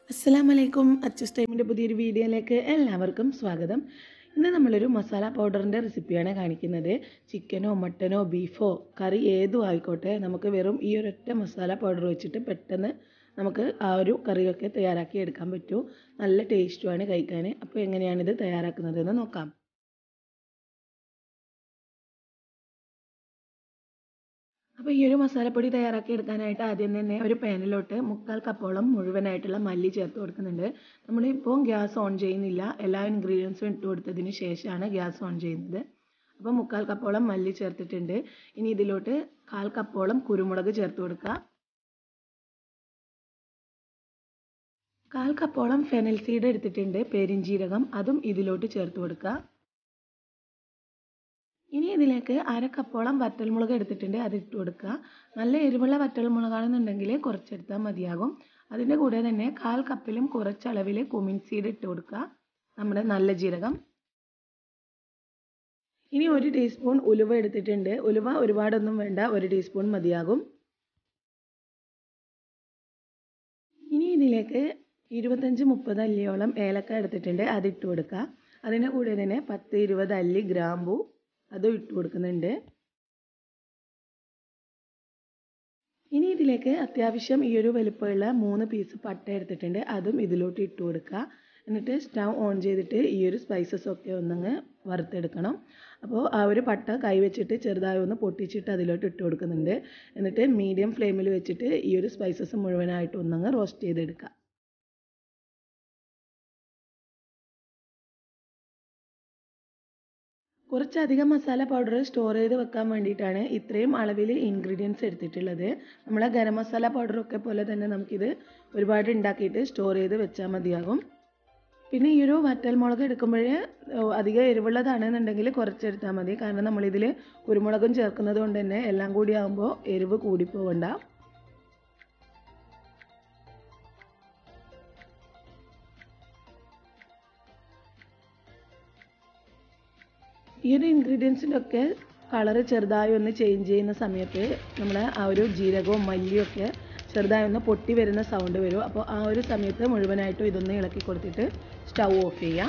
അസ്സലാം വലൈക്കും അച്ചസ് ടൈമിൻ്റെ പുതിയൊരു വീഡിയോയിലേക്ക് എല്ലാവർക്കും സ്വാഗതം ഇന്ന് നമ്മളൊരു മസാല പൗഡറിൻ്റെ റെസിപ്പിയാണ് കാണിക്കുന്നത് ചിക്കനോ മട്ടനോ ബീഫോ കറി ഏതും ആയിക്കോട്ടെ നമുക്ക് വെറും ഈ ഒരൊറ്റ മസാല പൗഡർ വെച്ചിട്ട് പെട്ടെന്ന് നമുക്ക് ആ ഒരു കറിയൊക്കെ തയ്യാറാക്കി എടുക്കാൻ പറ്റും നല്ല ടേസ്റ്റുമാണ് കഴിക്കാൻ അപ്പോൾ എങ്ങനെയാണിത് തയ്യാറാക്കുന്നതെന്ന് നോക്കാം അപ്പോൾ ഈ ഒരു മസാലപ്പൊടി തയ്യാറാക്കി എടുക്കാനായിട്ട് ആദ്യം തന്നെ ഒരു പാനിലോട്ട് മുക്കാൽ കപ്പോളം മുഴുവനായിട്ടുള്ള മല്ലി ചേർത്ത് കൊടുക്കുന്നുണ്ട് നമ്മളിപ്പോൾ ഗ്യാസ് ഓൺ ചെയ്യുന്നില്ല എല്ലാ ഇൻഗ്രീഡിയൻസും ഇട്ട് കൊടുത്തതിന് ശേഷമാണ് ഗ്യാസ് ഓൺ ചെയ്യുന്നത് അപ്പോൾ മുക്കാൽ കപ്പോളം മല്ലി ചേർത്തിട്ടുണ്ട് ഇനി ഇതിലോട്ട് കാൽ കപ്പോളം കുരുമുളക് ചേർത്ത് കൊടുക്കുക കാൽ കപ്പോളം ഫെനൽ സീഡ് എടുത്തിട്ടുണ്ട് പെരിഞ്ചീരകം അതും ഇതിലോട്ട് ചേർത്ത് കൊടുക്കുക ഇനി ഇതിലേക്ക് അര കപ്പോളം വറ്റൽമുളക് എടുത്തിട്ടുണ്ട് അത് ഇട്ട് കൊടുക്കുക നല്ല എരിവുള്ള വറ്റൽമുളകാണെന്നുണ്ടെങ്കിൽ കുറച്ചെടുത്താൽ മതിയാകും അതിൻ്റെ കൂടെ തന്നെ കാൽ കപ്പിലും കുറച്ചളവിൽ കുമിൻ സീഡ് ഇട്ട് കൊടുക്കുക നമ്മുടെ നല്ല ജീരകം ഇനി ഒരു ടീസ്പൂൺ ഉലുവ എടുത്തിട്ടുണ്ട് ഉലുവ ഒരുപാടൊന്നും വേണ്ട ഒരു ടീസ്പൂൺ മതിയാകും ഇനി ഇതിലേക്ക് ഇരുപത്തഞ്ച് മുപ്പത് അല്ലിയോളം ഏലക്ക എടുത്തിട്ടുണ്ട് അത് ഇട്ട് കൊടുക്കുക അതിൻ്റെ കൂടെ തന്നെ പത്ത് ഇരുപത് അല്ലി ഗ്രാമ്പു അതും ഇട്ട് കൊടുക്കുന്നുണ്ട് ഇനി ഇതിലേക്ക് അത്യാവശ്യം ഈ ഒരു വലുപ്പമുള്ള മൂന്ന് പീസ് പട്ട എടുത്തിട്ടുണ്ട് അതും ഇതിലോട്ട് ഇട്ട് കൊടുക്കുക എന്നിട്ട് സ്റ്റൗ ഓൺ ചെയ്തിട്ട് ഈ ഒരു സ്പൈസസ് ഒക്കെ ഒന്നങ്ങ് വറുത്തെടുക്കണം അപ്പോൾ ആ ഒരു പട്ട കൈ വെച്ചിട്ട് ചെറുതായി ഒന്ന് പൊട്ടിച്ചിട്ട് അതിലോട്ട് ഇട്ട് കൊടുക്കുന്നുണ്ട് എന്നിട്ട് മീഡിയം ഫ്ലെയിമിൽ വെച്ചിട്ട് ഈ ഒരു സ്പൈസസ് മുഴുവനായിട്ട് ഒന്നങ്ങ് റോസ്റ്റ് ചെയ്തെടുക്കുക കുറച്ചധികം മസാല പൗഡർ സ്റ്റോർ ചെയ്ത് വെക്കാൻ വേണ്ടിയിട്ടാണ് ഇത്രയും അളവിൽ ഇൻഗ്രീഡിയൻസ് എടുത്തിട്ടുള്ളത് നമ്മളെ ഗരം മസാല പൗഡറൊക്കെ പോലെ തന്നെ നമുക്കിത് ഒരുപാട് ഉണ്ടാക്കിയിട്ട് സ്റ്റോർ ചെയ്ത് വെച്ചാൽ മതിയാകും പിന്നെ ഈ ഒരു വറ്റൽ മുളക് എടുക്കുമ്പോഴേ അധികം എരിവുള്ളതാണെന്നുണ്ടെങ്കിൽ കുറച്ചെടുത്താൽ മതി കാരണം നമ്മളിതിൽ കുരുമുളകും ചേർക്കുന്നത് കൊണ്ട് തന്നെ എല്ലാം കൂടി ആകുമ്പോൾ എരിവ് കൂടിപ്പോകണ്ട ഈ ഒരു ഇൻഗ്രീഡിയൻസിൻ്റെ ഒക്കെ കളറ് ചെറുതായി ഒന്ന് ചേഞ്ച് ചെയ്യുന്ന സമയത്ത് നമ്മൾ ആ ഒരു ജീരകവും മല്ലിയും ഒക്കെ ചെറുതായി ഒന്ന് പൊട്ടി വരുന്ന സൗണ്ട് വരും അപ്പോൾ ആ ഒരു സമയത്ത് മുഴുവനായിട്ടും ഇതൊന്ന് ഇളക്കി കൊടുത്തിട്ട് സ്റ്റൗ ഓഫ് ചെയ്യാം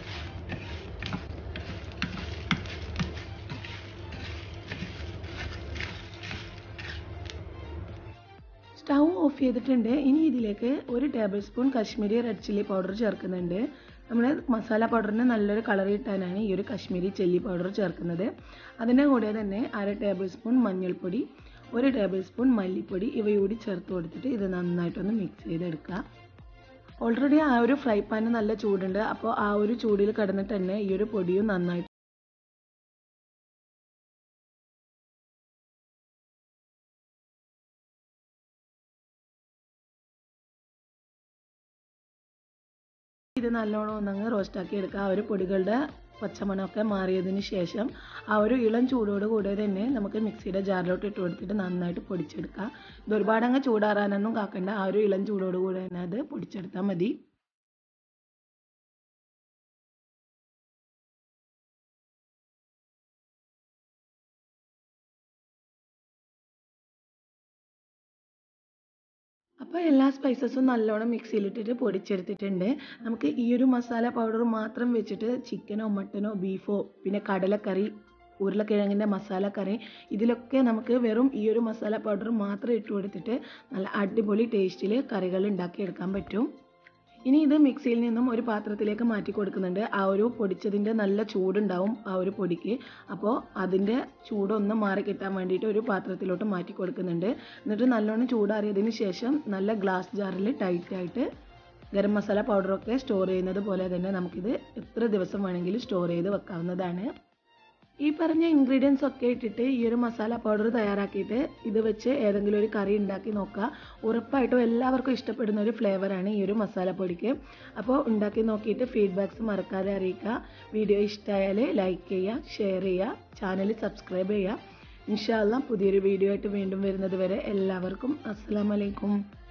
സ്റ്റൗ ഓഫ് ചെയ്തിട്ടുണ്ട് ഇനി ഇതിലേക്ക് ഒരു tablespoon Kashmiri red chilli powder ചേർക്കുന്നുണ്ട് നമ്മൾ മസാല പൗഡറിന് നല്ലൊരു കളർ കിട്ടാനാണ് ഈ ഒരു കാശ്മീരി ചില്ലി പൗഡർ ചേർക്കുന്നത് അതിൻ്റെ കൂടെ തന്നെ അര ടേബിൾ സ്പൂൺ മഞ്ഞൾപ്പൊടി ഒരു ടേബിൾ സ്പൂൺ മല്ലിപ്പൊടി ഇവയൂടി ചേർത്ത് കൊടുത്തിട്ട് ഇത് നന്നായിട്ടൊന്ന് മിക്സ് ചെയ്തെടുക്കുക ഓൾറെഡി ആ ഒരു ഫ്രൈ പാന് നല്ല ചൂടുണ്ട് അപ്പോൾ ആ ഒരു ചൂടിൽ കിടന്നിട്ട് തന്നെ ഈ ഒരു പൊടിയും നന്നായിട്ട് ഇത് നല്ലോണം ഒന്നങ്ങ് റോസ്റ്റാക്കി എടുക്കുക ആ ഒരു പൊടികളുടെ പച്ചമണമൊക്കെ മാറിയതിന് ശേഷം ആ ഒരു ഇളം ചൂടോട് കൂടെ തന്നെ നമുക്ക് മിക്സിയുടെ ജാറിലോട്ട് ഇട്ട് കൊടുത്തിട്ട് നന്നായിട്ട് പൊടിച്ചെടുക്കുക ഇത് ഒരുപാടങ്ങ് ചൂടാറാനൊന്നും കാക്കണ്ട ആ ഒരു ഇളം ചൂടോട് കൂടെ തന്നെ അത് പൊടിച്ചെടുത്താൽ മതി അപ്പോൾ എല്ലാ സ്പൈസസും നല്ലോണം മിക്സിയിലിട്ടിട്ട് പൊടിച്ചെടുത്തിട്ടുണ്ട് നമുക്ക് ഈ ഒരു മസാല പൗഡർ മാത്രം വെച്ചിട്ട് ചിക്കനോ മട്ടനോ ബീഫോ പിന്നെ കടലക്കറി ഉരുളക്കിഴങ്ങിൻ്റെ മസാലക്കറി ഇതിലൊക്കെ നമുക്ക് വെറും ഈ ഒരു മസാല പൗഡർ മാത്രം ഇട്ട് കൊടുത്തിട്ട് നല്ല അടിപൊളി ടേസ്റ്റിൽ കറികൾ ഉണ്ടാക്കിയെടുക്കാൻ പറ്റും ഇനി ഇത് മിക്സിയിൽ നിന്നും ഒരു പാത്രത്തിലേക്ക് മാറ്റി കൊടുക്കുന്നുണ്ട് ആ ഒരു പൊടിച്ചതിൻ്റെ നല്ല ചൂടുണ്ടാവും ആ ഒരു പൊടിക്ക് അപ്പോൾ അതിൻ്റെ ചൂടൊന്ന് മാറി കിട്ടാൻ വേണ്ടിയിട്ട് ഒരു പാത്രത്തിലോട്ട് മാറ്റി കൊടുക്കുന്നുണ്ട് എന്നിട്ട് നല്ലോണം ചൂടാറിയതിന് ശേഷം നല്ല ഗ്ലാസ് ജാറിൽ ടൈറ്റായിട്ട് ഗരം മസാല പൗഡറൊക്കെ സ്റ്റോർ ചെയ്യുന്നത് പോലെ തന്നെ നമുക്കിത് എത്ര ദിവസം വേണമെങ്കിലും സ്റ്റോർ ചെയ്ത് വെക്കാവുന്നതാണ് ഈ പറഞ്ഞ ഇൻഗ്രീഡിയൻസ് ഒക്കെ ഇട്ടിട്ട് ഈ ഒരു മസാല പൗഡർ തയ്യാറാക്കിയിട്ട് ഇത് വെച്ച് ഏതെങ്കിലും ഒരു കറി ഉണ്ടാക്കി നോക്കുക ഉറപ്പായിട്ടും എല്ലാവർക്കും ഇഷ്ടപ്പെടുന്ന ഒരു ഫ്ലേവറാണ് ഈ ഒരു മസാലപ്പൊടിക്ക് അപ്പോൾ ഉണ്ടാക്കി നോക്കിയിട്ട് ഫീഡ്ബാക്ക്സ് മറക്കാതെ അറിയിക്കുക വീഡിയോ ഇഷ്ടമായാൽ ലൈക്ക് ചെയ്യുക ഷെയർ ചെയ്യുക ചാനൽ സബ്സ്ക്രൈബ് ചെയ്യുക ഇൻഷാല്ല പുതിയൊരു വീഡിയോ ആയിട്ട് വീണ്ടും വരുന്നത് വരെ എല്ലാവർക്കും അസ്സാം വലൈക്കും